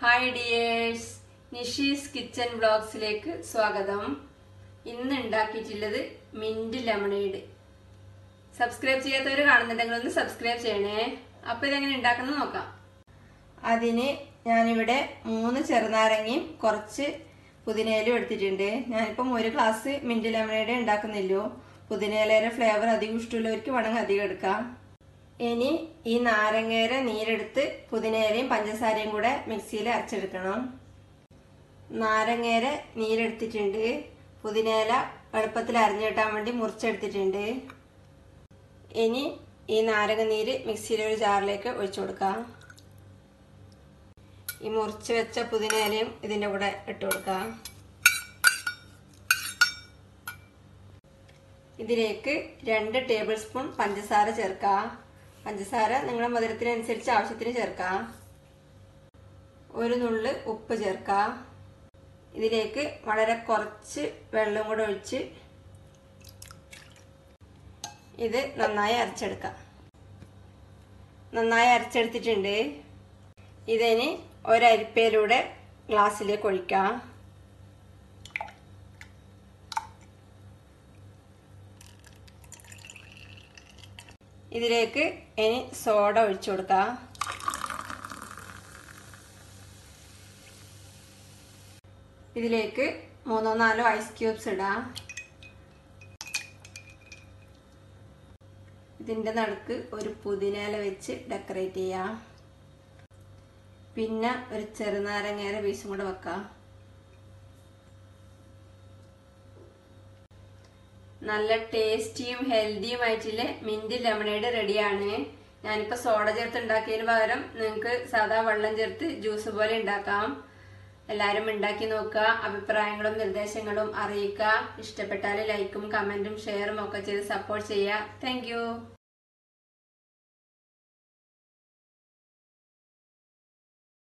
hi dears Nishi's kitchen ബ്ലോഗ്സിലേക്ക് സ്വാഗതം ഇന്ന് ഉണ്ടാക്കിയിട്ടുള്ളത് മിന്റ് ലെമണേഡ് സബ്സ്ക്രൈബ് ചെയ്യാത്തവർ കാണുന്നുണ്ടെങ്കിൽ ഒന്ന് സബ്സ്ക്രൈബ് ചെയ്യണേ അപ്പൊ ഇതെങ്ങനെ ഉണ്ടാക്കുന്നത് നോക്കാം അതിന് ഞാനിവിടെ മൂന്ന് ചെറുനാരങ്ങയും കുറച്ച് പുതിനയിലും എടുത്തിട്ടുണ്ട് ഞാനിപ്പം ഒരു ഗ്ലാസ് മിന്റ് ലെമണേഡ് ഉണ്ടാക്കുന്നില്ലോ പുതിനയിലയുടെ ഫ്ലേവർ അധികം ഇഷ്ടമുള്ളവർക്ക് വേണമെങ്കിൽ അധികം എടുക്കാം ഇനി ഈ നാരങ്ങയുടെ നീരെടുത്ത് പുതിനയിലയും പഞ്ചസാരയും കൂടെ മിക്സിയിൽ അരച്ചെടുക്കണം നാരങ്ങയുടെ നീരെടുത്തിട്ടുണ്ട് പുതിനയില എളുപ്പത്തിൽ അരിഞ്ഞു കിട്ടാൻ വേണ്ടി മുറിച്ചെടുത്തിട്ടുണ്ട് ഇനി ഈ നാരങ്ങ നീര് മിക്സിയിലെ ഒരു ജാറിലേക്ക് ഒഴിച്ചു കൊടുക്കാം ഈ മുറിച്ച് വെച്ച പുതിനയിലയും ഇതിൻ്റെ കൂടെ ഇട്ട് കൊടുക്കാം ഇതിലേക്ക് രണ്ട് ടേബിൾ സ്പൂൺ പഞ്ചസാര ചേർക്കാം പഞ്ചസാര നിങ്ങളുടെ മധുരത്തിനനുസരിച്ച് ആവശ്യത്തിന് ചേർക്കാം ഒരു നുള്ള് ഉപ്പ് ചേർക്കാം ഇതിലേക്ക് വളരെ കുറച്ച് വെള്ളം കൂടെ ഒഴിച്ച് ഇത് നന്നായി അരച്ചെടുക്കാം നന്നായി അരച്ചെടുത്തിട്ടുണ്ട് ഇതിന് ഒരരിപ്പയിലൂടെ ഗ്ലാസ്സിലേക്ക് ഒഴിക്കാം ഇതിലേക്ക് ഇനി സോഡ ഒഴിച്ചു കൊടുക്കാം ഇതിലേക്ക് മൂന്നോ നാലോ ഐസ് ക്യൂബ്സ് ഇടാം ഇതിൻ്റെ നടുക്ക് ഒരു പുതിനയില വെച്ച് ഡെക്കറേറ്റ് ചെയ്യാം പിന്നെ ഒരു ചെറുനാരങ്ങയുടെ പീസും കൂടെ വെക്കാം നല്ല ടേസ്റ്റിയും ഹെൽത്തിയും ആയിട്ടുള്ള മിന്റ് ലെമണേഡ് റെഡിയാണ് ഞാനിപ്പോൾ സോഡ ചേർത്ത് ഉണ്ടാക്കിയതിന് പകരം നിങ്ങൾക്ക് സാധാ വെള്ളം ചേർത്ത് ജ്യൂസ് പോലെ ഉണ്ടാക്കാം എല്ലാവരും ഉണ്ടാക്കി നോക്കുക അഭിപ്രായങ്ങളും നിർദ്ദേശങ്ങളും അറിയിക്കുക ഇഷ്ടപ്പെട്ടാൽ ലൈക്കും കമന്റും ഷെയറും ഒക്കെ ചെയ്ത് സപ്പോർട്ട് ചെയ്യുക താങ്ക്